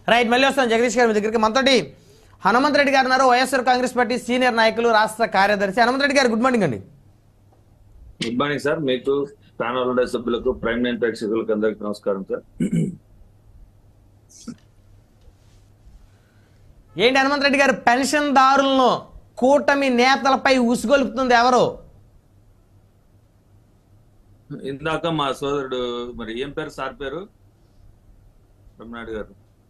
Right మళ్ళీ వస్తాం జగదీష్ గారి మీ దగ్గరికి మనతోటి హనుమంత్ రెడ్డి గారు ఉన్నారు వైఎస్ఆర్ కాంగ్రెస్ పార్టీ సీనియర్ నాయకులు రాష్ట్ర కార్యదర్శి హనుమంత్ రెడ్డి గారు గుడ్ మార్నింగ్ అండి గుడ్ మార్నింగ్ సార్ మీకు ప్యానల్ ఉండే సభ్యులకు ప్రైమ్ నైన్ ప్రేక్షకులకు అందరికి నమస్కారం సార్ ఏంటి హనుమంత్ రెడ్డి గారు పెన్షన్దారులను కూటమి నేతలపై ఉసుగొలుపుతుంది ఎవరు ఇందాక మా సోదరుడు మరి ఏం పేరు సార్ పేరు రమణాడు గారు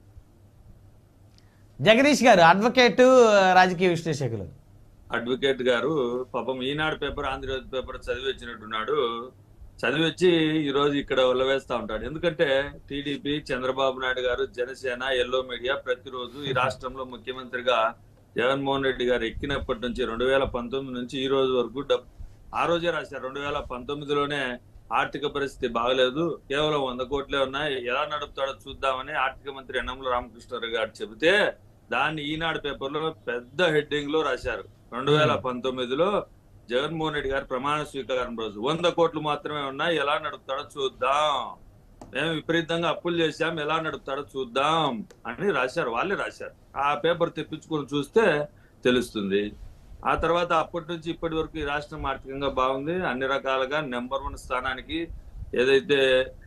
జగదీష్ గారు అడ్వకేట్ రాజకీయ విశ్లేషకులు అడ్వకేట్ గారు పాపం ఈనాడు పేపర్ ఆంధ్రజ్యోతి పేపర్ చదివి వచ్చినట్టున్నాడు చదివి వచ్చి ఈ రోజు ఇక్కడ ఉల్లవేస్తా ఉంటాడు ఎందుకంటే టీడీపీ చంద్రబాబు నాయుడు గారు జనసేన ఎల్లో మీడియా ప్రతిరోజు ఈ రాష్ట్రంలో ముఖ్యమంత్రిగా జగన్మోహన్ రెడ్డి గారు ఎక్కినప్పటి నుంచి రెండు వేల పంతొమ్మిది నుంచి ఈ రోజు వరకు డబ్ ఆ రోజే రాశారు రెండు వేల పంతొమ్మిదిలోనే ఆర్థిక పరిస్థితి బాగలేదు కేవలం వంద కోట్లే ఉన్నాయి ఎలా నడుపుతాడో చూద్దామని ఆర్థిక మంత్రి యనమల రామకృష్ణారావు గారు చెబితే దాన్ని ఈనాడు పేపర్లో పెద్ద హెడ్డింగ్ లో రాశారు రెండు వేల పంతొమ్మిదిలో జగన్మోహన్ రెడ్డి గారి ప్రమాణ స్వీకారం రోజు వంద కోట్లు మాత్రమే ఉన్నాయి ఎలా నడుపుతాడో చూద్దాం మేము విపరీతంగా అప్పులు చేశాం ఎలా నడుపుతాడో చూద్దాం అని రాశారు వాళ్ళే రాశారు ఆ పేపర్ తెప్పించుకొని చూస్తే తెలుస్తుంది ఆ తర్వాత అప్పటి నుంచి ఇప్పటి వరకు ఈ రాష్ట్రం ఆర్థికంగా బాగుంది అన్ని రకాలుగా నెంబర్ వన్ స్థానానికి ఏదైతే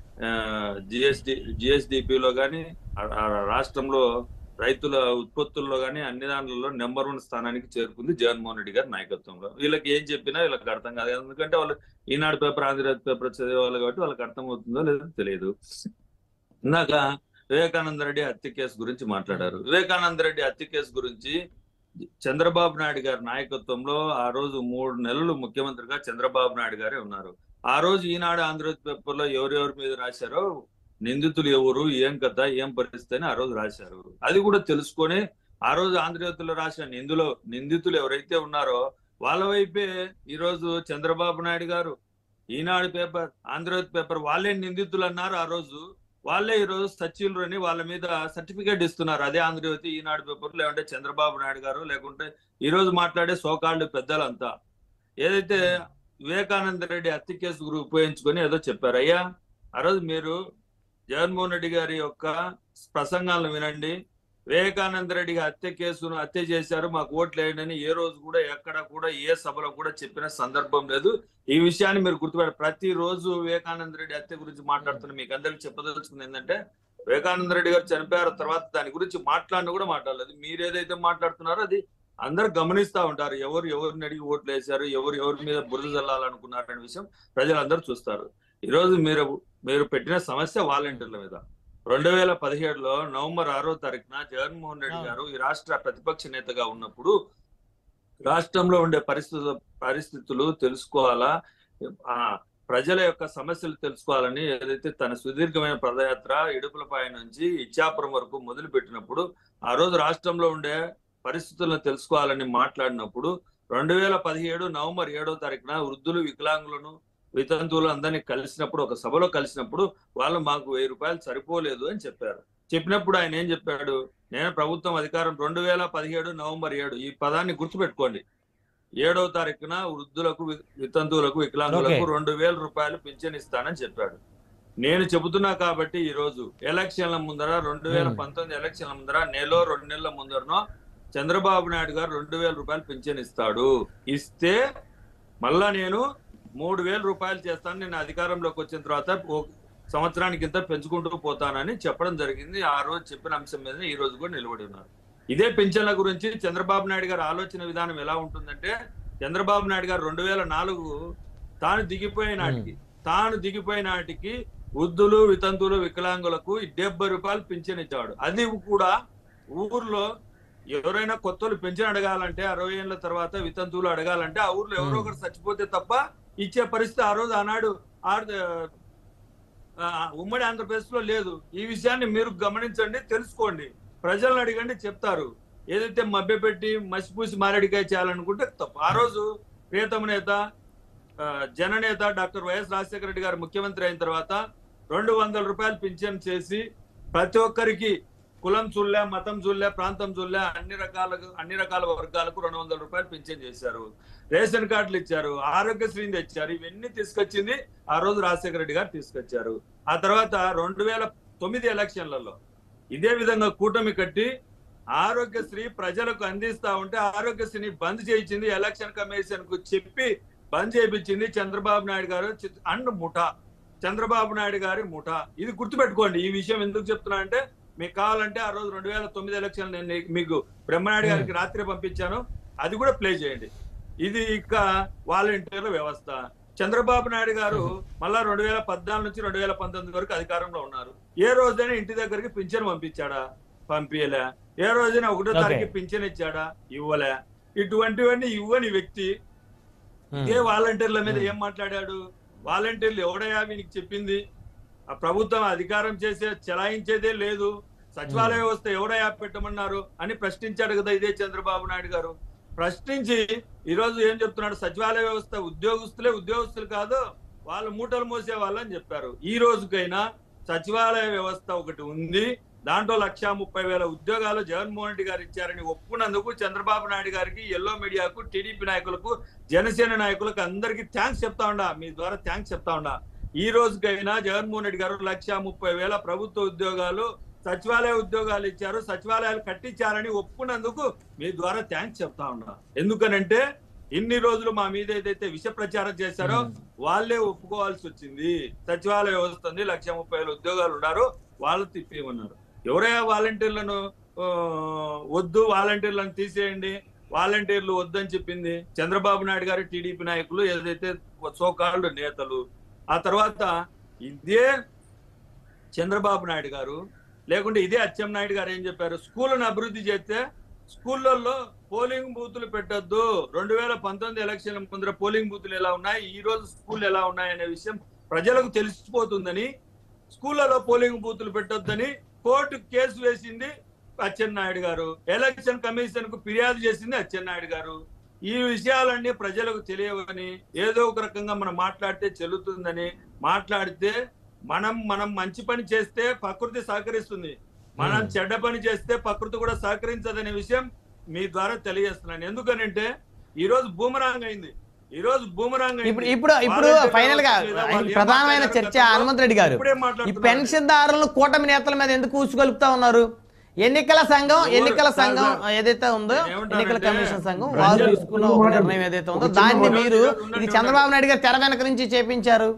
జిఎస్డి జిఎస్డిపిలో కానీ రాష్ట్రంలో రైతుల ఉత్పత్తుల్లో కానీ అన్ని దాంట్లో నెంబర్ వన్ స్థానానికి చేరుకుంది జగన్మోహన్ రెడ్డి గారి నాయకత్వంలో వీళ్ళకి ఏం చెప్పినా వీళ్ళకి అర్థం కాదు ఎందుకంటే వాళ్ళు ఈనాడు పేపర్ ఆంధ్రజ్యోతి పేపర్ చదివేవాళ్ళు కాబట్టి వాళ్ళకి అర్థం అవుతుందో లేదో తెలియదు ఇందాక వివేకానంద రెడ్డి హత్య కేసు గురించి మాట్లాడారు వివేకానంద రెడ్డి హత్య కేసు గురించి చంద్రబాబు నాయుడు గారి నాయకత్వంలో ఆ రోజు మూడు నెలలు ముఖ్యమంత్రిగా చంద్రబాబు నాయుడు గారే ఉన్నారు ఆ రోజు ఈనాడు ఆంధ్రజ్యోతి పేపర్లో ఎవరెవరి మీద రాశారో నిందితులు ఎవరు ఏం కథ ఏం పరిస్థితి అని ఆ రోజు రాశారు అది కూడా తెలుసుకొని ఆ రోజు ఆంధ్రజ్యోతిలో రాసిన నిందులో నిందితులు ఎవరైతే ఉన్నారో వాళ్ళ వైపే ఈ రోజు చంద్రబాబు నాయుడు గారు ఈనాడు పేపర్ ఆంధ్రజ్యోతి పేపర్ వాళ్ళే నిందితులు అన్నారు ఆ రోజు వాళ్ళే ఈ రోజు సచివులు అని వాళ్ళ మీద సర్టిఫికేట్ ఇస్తున్నారు అదే ఆంధ్రజ్యోతి ఈనాడు పేపర్ లేకుంటే చంద్రబాబు నాయుడు గారు లేకుంటే ఈ రోజు మాట్లాడే సోకాళ్ళు పెద్దలంతా ఏదైతే వివేకానంద రెడ్డి హత్య కేసు గురి ఉపయోగించుకొని ఏదో చెప్పారు అయ్యా ఆ రోజు మీరు జగన్మోహన్ రెడ్డి గారి యొక్క ప్రసంగాలను వినండి వివేకానంద రెడ్డి హత్య కేసును హత్య చేశారు మాకు ఓట్లు వేయండి అని ఏ రోజు కూడా ఎక్కడ కూడా ఏ సభలో కూడా చెప్పిన సందర్భం లేదు ఈ విషయాన్ని మీరు గుర్తుపెట్ట ప్రతి రోజు వివేకానంద రెడ్డి హత్య గురించి మాట్లాడుతున్న మీకు అందరికి చెప్పదలుచుకుంది ఏంటంటే వివేకానంద రెడ్డి గారు చనిపోయారు తర్వాత దాని గురించి మాట్లాడిన కూడా మాట్లాడలేదు మీరు ఏదైతే మాట్లాడుతున్నారో అది అందరు గమనిస్తా ఉంటారు ఎవరు ఎవరిని అడిగి ఓట్లు వేశారు ఎవరు ఎవరి మీద బురద చల్లాలనుకున్నారు అనే విషయం ప్రజలందరూ చూస్తారు ఈ రోజు మీరు మీరు పెట్టిన సమస్య వాలంటీర్ల మీద రెండు వేల పదిహేడులో నవంబర్ ఆరో తారీఖున జగన్మోహన్ రెడ్డి గారు ఈ రాష్ట్ర ప్రతిపక్ష నేతగా ఉన్నప్పుడు రాష్ట్రంలో ఉండే పరిస్థితులు పరిస్థితులు తెలుసుకోవాలా ఆ ప్రజల యొక్క సమస్యలు తెలుసుకోవాలని ఏదైతే తన సుదీర్ఘమైన పదయాత్ర ఇడుపులపాయ నుంచి ఇచ్చాపురం వరకు మొదలు పెట్టినప్పుడు ఆ రోజు రాష్ట్రంలో ఉండే పరిస్థితులను తెలుసుకోవాలని మాట్లాడినప్పుడు రెండు వేల పదిహేడు నవంబర్ ఏడో తారీఖున వృద్ధులు వికలాంగులను వితంతువులు అందరినీ కలిసినప్పుడు ఒక సభలో కలిసినప్పుడు వాళ్ళు మాకు వెయ్యి రూపాయలు సరిపోలేదు అని చెప్పారు చెప్పినప్పుడు ఆయన ఏం చెప్పాడు నేను ప్రభుత్వం అధికారం రెండు వేల పదిహేడు నవంబర్ ఏడు ఈ పదాన్ని గుర్తుపెట్టుకోండి ఏడవ తారీఖున వృద్ధులకు వి- వితంతువులకు వికలాంగులకు Okay. రెండు వేల రూపాయలు పింఛన్ ఇస్తానని చెప్పాడు నేను చెబుతున్నా కాబట్టి ఈ రోజు ఎలక్షన్ల ముందర రెండు వేల Hmm. పంతొమ్మిది ఎలక్షన్ల ముందర నెలలో రెండు నెలల ముందరనో చంద్రబాబు నాయుడు గారు రెండు వేల రూపాయలు పింఛన్ ఇస్తాడు ఇస్తే మళ్ళా నేను మూడు వేల రూపాయలు చేస్తాను నేను అధికారంలోకి వచ్చిన తర్వాత ఓ సంవత్సరానికి ఇంత పెంచుకుంటూ పోతానని చెప్పడం జరిగింది ఆ రోజు చెప్పిన అంశం మీద ఈ రోజు కూడా నిలబడి ఉన్నారు ఇదే పింఛన్ల గురించి చంద్రబాబు నాయుడు గారి ఆలోచన విధానం ఎలా ఉంటుందంటే చంద్రబాబు నాయుడు గారు రెండు వేల నాలుగు తాను దిగిపోయిన నాటికి తాను దిగిపోయిన నాటికి వృద్ధులు వితంతువులు వికలాంగులకు డెబ్బై రూపాయలు పింఛన్ ఇచ్చాడు అది కూడా ఊర్లో ఎవరైనా కొత్తలు పెన్షన్ అడగాలంటే అరవై ఏళ్ళ తర్వాత వితంతువులు అడగాలంటే ఆ ఊర్లో ఎవరో ఒకరు చచ్చిపోతే తప్ప ఇచ్చే పరిస్థితి ఆ రోజు ఆనాడు ఆర్- ఆ, ఉమ్మడి ఆంధ్రప్రదేశ్ లో లేదు ఈ విషయాన్ని మీరు గమనించండి తెలుసుకోండి ప్రజలను అడిగండి చెప్తారు ఏదైతే మభ్యపెట్టి మసిపూసి మారేడికాయ చేయాలనుకుంటే తప్పు ఆ రోజు ప్రియతమ నేత ఆ, జననేత డాక్టర్ వైఎస్ రాజశేఖర రెడ్డి గారు ముఖ్యమంత్రి అయిన తర్వాత రెండు వందల రూపాయలు పింఛన్ చేసి ప్రతి ఒక్కరికి కులం చూడలే మతం చూడలే ప్రాంతం చూడలే అన్ని రకాల అన్ని రకాల వర్గాలకు రెండు వందల రూపాయలు పింఛన్ చేశారు రేషన్ కార్డులు ఇచ్చారు ఆరోగ్యశ్రీని తెచ్చారు ఇవన్నీ తీసుకొచ్చింది ఆ రోజు రాజశేఖర రెడ్డి గారు తీసుకొచ్చారు ఆ తర్వాత రెండు వేల తొమ్మిది ఎలక్షన్లలో ఇదే విధంగా కూటమి కట్టి ఆరోగ్యశ్రీ ప్రజలకు అందిస్తా ఉంటే ఆరోగ్యశ్రీని బంద్ చేయించింది ఎలక్షన్ కమిషన్ కు చెప్పి బంద్ చేయించింది చంద్రబాబు నాయుడు గారు చి- అండ్ ముఠా చంద్రబాబు నాయుడు గారి ముఠా ఇది గుర్తుపెట్టుకోండి ఈ విషయం ఎందుకు చెప్తున్నా అంటే మీకు కావాలంటే ఆ రోజు రెండు వేల తొమ్మిది ఎలక్షన్ నేను నీ- మీకు బ్రహ్మనాయుడు గారికి రాత్రి పంపించాను అది కూడా ప్లే చేయండి ఇది ఇక వాలంటీర్ల వ్యవస్థ చంద్రబాబు నాయుడు గారు మళ్ళా రెండు వేల పద్నాలుగు నుంచి రెండు వేల పంతొమ్మిది వరకు అధికారంలో ఉన్నారు ఏ రోజైనా ఇంటి దగ్గరికి పింఛన్ పంపించాడా పంపించలే ఏ రోజైనా ఒకటో Okay. తారీఖు పింఛన్ ఇచ్చాడా ఇవ్వలే ఇటువంటివన్నీ ఇవ్వని వ్యక్తి ఇదే వాలంటీర్ల మీద ఏం మాట్లాడాడు వాలంటీర్లు ఎవడయా వీనికి చెప్పింది ఆ ప్రభుత్వం అధికారం చేసే చెలాయించేదే లేదు సచివాలయ వ్యవస్థ ఎవడయా పెట్టమన్నారు అని ప్రశ్నించాడు కదా ఇదే చంద్రబాబు నాయుడు గారు ప్రశ్నించి ఈ రోజు ఏం చెప్తున్నాడు సచివాలయ వ్యవస్థ ఉద్యోగస్తులే ఉద్యోగస్తులు కాదు వాళ్ళు మూటలు మోసే వాళ్ళు అని చెప్పారు ఈ రోజుకైనా సచివాలయ వ్యవస్థ ఒకటి ఉంది దాంట్లో లక్షా ముప్పై వేల ఉద్యోగాలు జగన్మోహన్ రెడ్డి గారు ఇచ్చారని ఒప్పుకున్నందుకు చంద్రబాబు నాయుడు గారికి ఎల్లో మీడియాకు టీడీపీ నాయకులకు జనసేన నాయకులకు అందరికీ థ్యాంక్స్ చెప్తా ఉండా మీ ద్వారా థ్యాంక్స్ చెప్తా ఉండా ఈ రోజుకైనా జగన్మోహన్ రెడ్డి గారు లక్షా ముప్పై వేల ప్రభుత్వ ఉద్యోగాలు సచివాలయ ఉద్యోగాలు ఇచ్చారు సచివాలయాలు కట్టించారని ఒప్పుకున్నందుకు మీ ద్వారా థ్యాంక్స్ చెప్తా ఉన్నా ఎందుకనంటే ఇన్ని రోజులు మా మీద ఏదైతే విష ప్రచారం చేశారో వాళ్ళే ఒప్పుకోవాల్సి వచ్చింది సచివాలయ వ్యవస్థ ఉంది లక్ష ముప్పై వేల ఉద్యోగాలు ఉన్నారు వాళ్ళు తిప్పేయమన్నారు ఎవరైనా వాలంటీర్లను ఆ, వద్దు వాలంటీర్లను తీసేయండి వాలంటీర్లు వద్దని చెప్పింది చంద్రబాబు నాయుడు గారు టీడీపీ నాయకులు ఏదైతే సోకాళ్ళు నేతలు ఆ తర్వాత ఇదే చంద్రబాబు నాయుడు గారు లేకుంటే ఇదే అచ్చెం నాయుడు గారు ఏం చెప్పారు స్కూళ్ళను అభివృద్ధి చేస్తే స్కూళ్ళల్లో పోలింగ్ బూతులు పెట్టొద్దు రెండు వేల పంతొమ్మిది ఎలక్షన్ ముందర పోలింగ్ బూతులు ఎలా ఉన్నాయి ఈ రోజు స్కూల్ ఎలా ఉన్నాయి అనే విషయం ప్రజలకు తెలిసిపోతుందని స్కూళ్ళలో పోలింగ్ బూతులు పెట్టొద్దని కోర్టు కేసు వేసింది అచ్చెన్నాయుడు గారు ఎలక్షన్ కమిషన్ కు ఫిర్యాదు చేసింది అచ్చెన్నాయుడు గారు ఈ విషయాలన్నీ ప్రజలకు తెలియవని ఏదో ఒక రకంగా మనం మాట్లాడితే చెల్లుతుందని మాట్లాడితే మనం మనం మంచి పని చేస్తే ప్రకృతి సహకరిస్తుంది మనం Hmm. చెడ్డ పని చేస్తే ప్రకృతి కూడా సహకరించదనే విషయం మీ ద్వారా తెలియజేస్తున్నాను ఎందుకనంటే ఈ రోజు బూమరాంగ్ అయింది ఈ రోజు బూమరాంగ్ ఇప్పుడు ఇప్పుడు ఇప్పుడు ఫైనల్ గా ప్రధానమైన చర్చ హనుమంత్ రెడ్డి గారు ఈ పెన్షన్దారులను కూటమి నేతల మీద ఎందుకు కూసుకొలుపుతా ఉన్నారు ఎన్నికల సంఘం ఎవరు- ఎన్నికల సార్, సంఘం సార్. ఏదైతే ఉందో నేనేమంటానంటే, ఎన్నికల కమిషన్ సంఘం ప్రజలు- వారు తీసుకున్న ఒక నిర్ణయం ఏదైతే ఉందో దాన్ని మీరు ఇది చంద్రబాబు నాయుడు గారు తెర వెనక నుంచి చేపించారు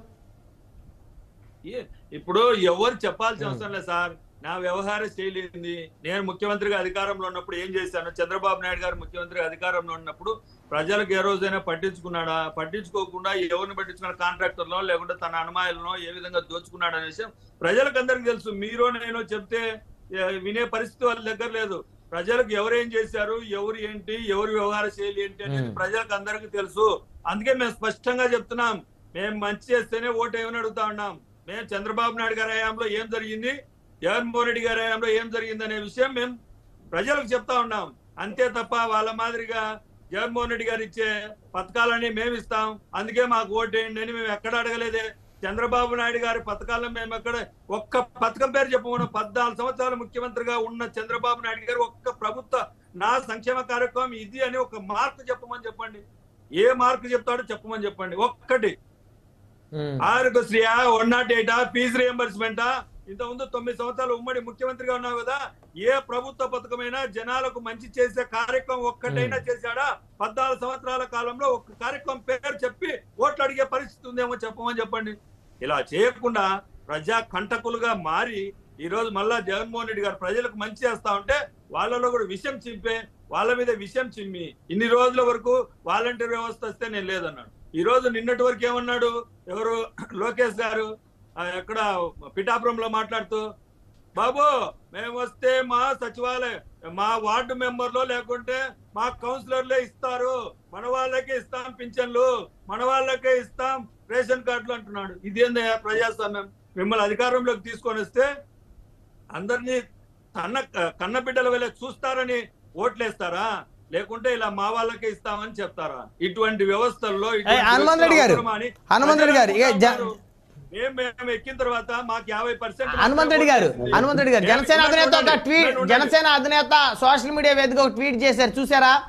ఏ- ఇప్పుడు ఎవరు చెప్పాల్సిన అవసరం లేదు సార్ నా వ్యవహార శైలి ఏంది నేను ముఖ్యమంత్రిగా అధికారంలో ఉన్నప్పుడు ఏం చేశాను చంద్రబాబు నాయుడు గారు ముఖ్యమంత్రిగా అధికారంలో ఉన్నప్పుడు ప్రజలకు ఏ రోజైనా పట్టించుకున్నాడా పట్టించుకోకుండా ఎవరిని పట్టించుకున్న కాంట్రాక్టర్లో లేకుంటే తన అనుమాయులను ఏ విధంగా దోచుకున్నాడు అనే విషయం ప్రజలకు అందరికి తెలుసు మీరు నేను చెప్తే ఏ, వినే పరిస్థితి వాళ్ళ దగ్గర లేదు ప్రజలకు ఎవరేం చేశారు ఎవరు ఏంటి ఎవరి వ్యవహార శైలి ఏంటి అనేది Hmm. ప్రజలకు అందరికీ తెలుసు అందుకే మేము స్పష్టంగా చెప్తున్నాం మేము మంచి చేస్తేనే ఓటు ఏమని అడుగుతా ఉన్నాం మేము చంద్రబాబు నాయుడు గారి హయాంలో ఏం జరిగింది జగన్మోహన్ రెడ్డి గారి హయాంలో ఏం జరిగింది అనే విషయం మేము ప్రజలకు చెప్తా ఉన్నాం అంతే తప్ప వాళ్ళ మాదిరిగా జగన్మోహన్ రెడ్డి గారు ఇచ్చే పథకాలని మేము ఇస్తాం అందుకే మాకు ఓటేయండి అని మేము ఎక్కడ అడగలేదే చంద్రబాబు నాయుడు గారి పథకాలను మేము ఎక్కడ ఒక్క పథకం పేరు చెప్పమను పద్నాలుగు సంవత్సరాలు ముఖ్యమంత్రిగా ఉన్న చంద్రబాబు నాయుడు గారు ఒక్క ప్రభుత్వ నా సంక్షేమ కార్యక్రమం ఇది అని ఒక మార్క్ చెప్పమని చెప్పండి ఏ మార్క్ చెప్తాడో చెప్పమని చెప్పండి ఒక్కటి ఉమ్. Aarogyasri one naught eight fees reimbursement ఇంత ముందు తొమ్మిది సంవత్సరాలు ఉమ్మడి ముఖ్యమంత్రిగా ఉన్నావు కదా ఏ ప్రభుత్వ పథకమైనా జనాలకు మంచి చేసే కార్యక్రమం ఒక్కటైనా చేశాడా పద్నాలుగు సంవత్సరాల కాలంలో ఒక కార్యక్రమం పేరు చెప్పి ఓట్లు అడిగే పరిస్థితి ఉందేమో చెప్పమని చెప్పండి ఇలా చేయకుండా ప్రజా కంటకులుగా మారి ఈ రోజు మళ్ళా జగన్మోహన్ రెడ్డి గారు ప్రజలకు మంచి చేస్తా ఉంటే వాళ్ళలో కూడా విషయం చింపే వాళ్ళ మీద విషయం చిమ్మి ఇన్ని రోజుల వరకు వాలంటీర్ వ్యవస్థ వస్తే నేను లేదన్నాడు ఈ రోజు నిన్నటి వరకు ఏమన్నాడు ఎవరు లోకేష్ గారు ఆ, ఎక్కడ పిఠాపురంలో మాట్లాడుతూ బాబు మేము వస్తే మా సచివాలయం మా వార్డు మెంబర్లో లేకుంటే మా కౌన్సిలర్లే ఇస్తారు మన వాళ్ళకే ఇస్తాం పింఛన్లు మన వాళ్ళకే ఇస్తాం రేషన్ కార్డులు అంటున్నాడు ఇదేందయ్యా ప్రజాస్వామ్యం మిమ్మల్ని అధికారంలోకి తీసుకొని వస్తే అందరినీ కన్న కన్న బిడ్డల వల్ల చూస్తారని ఓట్లేస్తారా లేకుంటే ఇలా మా వాళ్ళకే ఇస్తామని చెప్తారా ఇటువంటి వ్యవస్థల్లో ఇటువంటి ఏయ్, హనుమంత్ రెడ్డి గారు, అవసరమా అని హనుమంత్ రెడ్డి గారు, ఇక జ- ప్రజలు మేము మేము ఎక్కిన తర్వాత మాకు యాభై పర్సెంట్ హనుమంత్ రెడ్డి గారు హనుమంత్ రెడ్డి గారు జనసేన అధినేత ఒక ట్వీట్ జనసేన అధినేత సోషల్ మీడియా వేదిక ఒక ట్వీట్ చేశారు చూసారా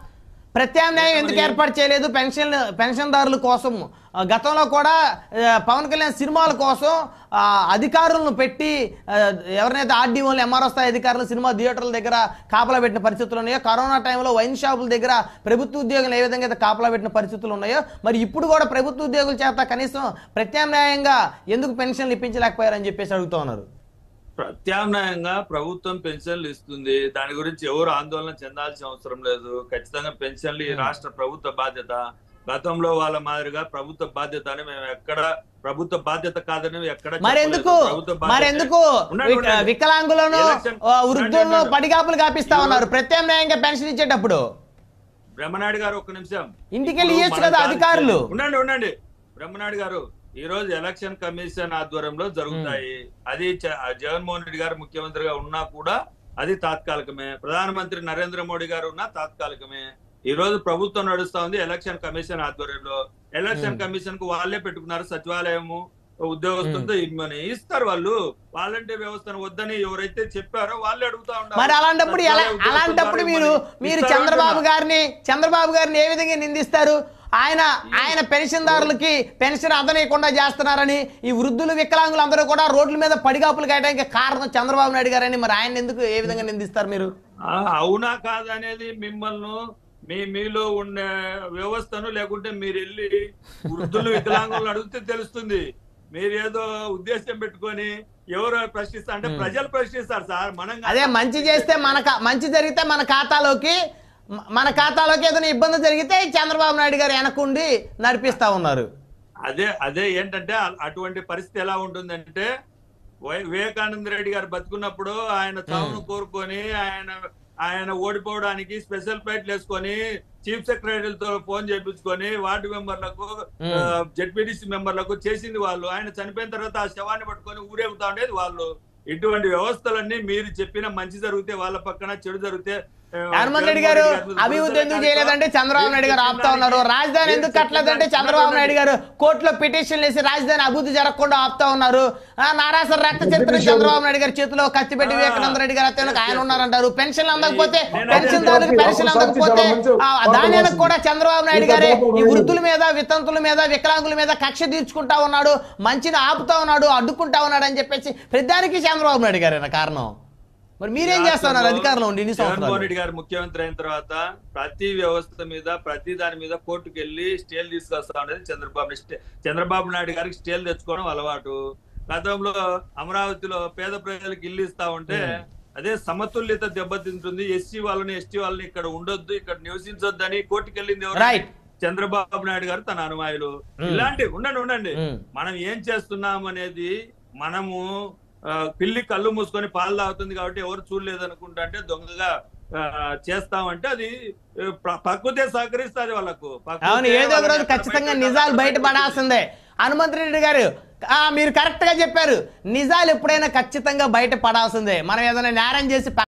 ప్రత్యామ్నాయం ఎందుకు ఏర్పాటు చేయలేదు పెన్షన్ పెన్షన్దారుల కోసం ఆ, గతంలో కూడా ఆ, పవన్ కళ్యాణ్ సినిమాల కోసం ఆ, అధికారులను పెట్టి ఆ, ఎవరినైతే ఆర్డీఓలు ఎంఆర్ఓ స్థాయి అధికారులు సినిమా థియేటర్ల దగ్గర కాపలా పెట్టిన పరిస్థితులు ఉన్నాయో కరోనా టైంలో వైన్ షాపుల దగ్గర ప్రభుత్వ ఉద్యోగులు ఏ విధంగా అయితే కాపలా పెట్టిన పరిస్థితులు ఉన్నాయో మరి ఇప్పుడు కూడా ప్రభుత్వ ఉద్యోగుల చేత కనీసం ప్రత్యామ్నాయంగా ఎందుకు పెన్షన్లు ఇప్పించలేకపోయారని చెప్పేసి అడుగుతా ఉన్నారు ప్రత్యామ్నాయంగా ప్రభుత్వం పెన్షన్లు ఇస్తుంది దాని గురించి ఎవరు ఆందోళన చెందాల్సిన అవసరం లేదు ఖచ్చితంగా పెన్షన్లు ఈ రాష్ట్ర ప్రభుత్వ బాధ్యత గతంలో వాళ్ళ మాదిరిగా ప్రభుత్వ బాధ్యత అని మేము ఎక్కడ ప్రభుత్వ బాధ్యత కాదని ఎక్కడ మరెందుకు చెప్పలేదు. ప్రభుత్వ బాధ్యతే. మరెందుకు ఉండండి, విక- ఉండండి. వికలాంగులను ఎలక్షన్- ఆ, వృద్ధులను ఉండండి, ఉండండి. పడిగాపులు కాపిస్తా ఉన్నారు ప్రత్యామ్నాయంగా పెన్షన్ ఇచ్చేటప్పుడు బ్రహ్మనాయుడు గారు ఒక్క నిమిషం ఇంటికెళ్ళి ఇప్పుడు ఇయ్యొచ్చు మనం కదా కాదు అధికారులు. చేయాలి. ఉండండి ఉండండి బ్రహ్మనాయుడు గారు ఈ రోజు ఎలక్షన్ కమిషన్ ఆధ్వర్యంలో జరుగుతాయి అది చ- జగన్మోహన్ రెడ్డి గారు ముఖ్యమంత్రిగా ఉన్నా కూడా అది తాత్కాలికమే ప్రధానమంత్రి నరేంద్ర మోడీ గారు ఉన్నా తాత్కాలికమే ఈ రోజు ప్రభుత్వం నడుస్తా ఉంది ఎలక్షన్ కమిషన్ ఆధ్వర్యంలో ఎలక్షన్ Hmm. కమిషన్ కు వాళ్ళే పెట్టుకున్నారు సచివాలయము ఉద్యోగస్తులతో ఇమ్మని ఇస్తారు వాళ్ళు వాలంటీర్ వ్యవస్థను వద్దని ఎవరైతే చెప్పారో వాళ్ళే అడుగుతా ఉన్నారు మరి అలాంటప్పుడు ఎలా సచివాలయ ఉద్యోగస్తుల అలాంటప్పుడు ద్వారా మీరు ఇమ్మని. మీరు ఇస్తారు చంద్రబాబు అంటున్నా. గారిని చంద్రబాబు గారిని ఏ విధంగా నిందిస్తారు ఆయన ఆయన పెన్షన్దారులకి పెన్షన్ అందనీయకుండా చేస్తున్నారని ఈ వృద్ధులు వికలాంగులు అందరూ కూడా రోడ్ల మీద పడిగాపులు కాయడానికి కారణం చంద్రబాబు నాయుడు గారని మరి ఆయన ఎందుకు ఏ విధంగా నిందిస్తారు మీరు ఆ, అవునా కాదనేది మిమ్మల్ని మీ మీలో ఉండే వ్యవస్థను లేకుంటే మీరు వెళ్ళి వృద్ధులు వికలాంగులను అడిగితే తెలుస్తుంది మీరు ఏదో ఉద్దేశం పెట్టుకొని ఎవరు ప్రశ్నిస్తారు అంటే Hmm. ప్రజలు ప్రశ్నిస్తారు సార్ మనం కాదు. అదే మంచి చేస్తే మన కా- మంచి జరిగితే మన ఖాతాలోకి మ- మన ఖాతాలోకి ఏదైనా ఇబ్బంది జరిగితే చంద్రబాబు నాయుడు గారు వెనకుండి నడిపిస్తా ఉన్నారు అదే అదే ఏంటంటే అ- అటువంటి పరిస్థితి ఎలా ఉంటుందంటే వై- వివేకానంద రెడ్డి గారు బతుకున్నప్పుడు ఆయన చావును కోరుకొని ఆయన ఆయన ఓడిపోవడానికి స్పెషల్ ఫ్లైట్లు వేసుకొని చీఫ్ సెక్రటరీలతో ఫోన్ చేయించుకొని వార్డు మెంబర్లకు Hmm. జెడ్పీటీసీ మెంబర్లకు చేసింది వాళ్ళు ఆయన చనిపోయిన తర్వాత ఆ శవాన్ని పట్టుకొని ఊరేగుతా ఉండేది వాళ్ళు ఇటువంటి వ్యవస్థలన్నీ మీరు చెప్పిన మంచి జరిగితే వాళ్ళ పక్కన చెడు జరిగితే ఆ, హనుమంత్ రెడ్డి గారు జగన్మోహన్ రెడ్డి గారు అభివృద్ధి ఎందుకు చేయలేదంటే చంద్రబాబు నాయుడు గారు ఆపుతా ఉన్నారు రాజధాని ఎందుకు కట్టలేదంటే చంద్రబాబు నాయుడు గారు కోర్టులో పిటిషన్ వేసి రాజధాని అభివృద్ధి జరగకుండా ఆపుతా ఉన్నారు ఆ, నారాసర రక్త చరిత్ర చంద్రబాబు నాయుడు గారి చేతిలో కత్తి పెట్టి వివేకానంద రెడ్డి గారు అత్తే ఆయన ఉన్నారంటారు పెన్షన్ అందకపోతే పెన్షన్ దారులకు పెన్షన్ అందకపోతే ఆ, దాని వెనక కూడా చంద్రబాబు నాయుడు గారే ఈ వృద్ధుల మీద వితంతుల మీద వికలాంగుల మీద కక్ష తీర్చుకుంటా ఉన్నాడు మంచిని ఆపుతా ఉన్నాడు అడ్డుకుంటా ఉన్నాడు అని చెప్పేసి ప్రతిదానికి చంద్రబాబు నాయుడు గారేనా కారణం మరి మీరేం చేస్తా ఉన్నారు అధికారంలో ఉండి ఇన్ని జగన్మోహన్ సంవత్సరాలు రెడ్డి గారు ముఖ్యమంత్రి అయిన తర్వాత ప్రతి వ్యవస్థ మీద ప్రతి దాని మీద కోర్టుకు వెళ్ళి స్టేలు తీసుకొస్తా ఉండేది చంద్రబాబు స్టే- చంద్రబాబు నాయుడు గారికి స్టేలు తెచ్చుకోవడం అలవాటు గతంలో అమరావతిలో పేద ప్రజలకు ఇల్లు ఇస్తా ఉంటే అదే సమతుల్యత దెబ్బతింటుంది ఎస్సీ వాళ్ళని ఎస్టీ వాళ్ళని ఇక్కడ ఉండొద్దు ఇక్కడ నివసించొద్దు అని కోర్టుకు వెళ్ళింది ఎవరు? రైట్ చంద్రబాబు నాయుడు గారు తన అనుమాయులు Hmm. ఇలాంటి ఉండండి ఉండండి Hmm. మనం ఏం చేస్తున్నాం అనేది మనము ఆ, పిల్లి కళ్ళు మూసుకొని పాలు తాగుతుంది కాబట్టి ఎవరు చూడలేదు అనుకుంటా అంటే దొంగగా ఆ, చేస్తామంటే అది ఆ, ప్ర- ప్రకృతే సహకరిస్తుంది వాళ్ళకు ప్రకృతే అవును ఏదో ఒక వాళ్ళని రోజు ఎక్కడ ఖచ్చితంగా బయట నిజాలు పెట్టాలో బయటపడాల్సిందే హనుమంత్ రెడ్డి గారు ఆ, మీరు కరెక్ట్ గా చెప్పారు నిజాలు ఎప్పుడైనా ఖచ్చితంగా బయట పడాల్సిందే మనం ఏదైనా నేరం చేసి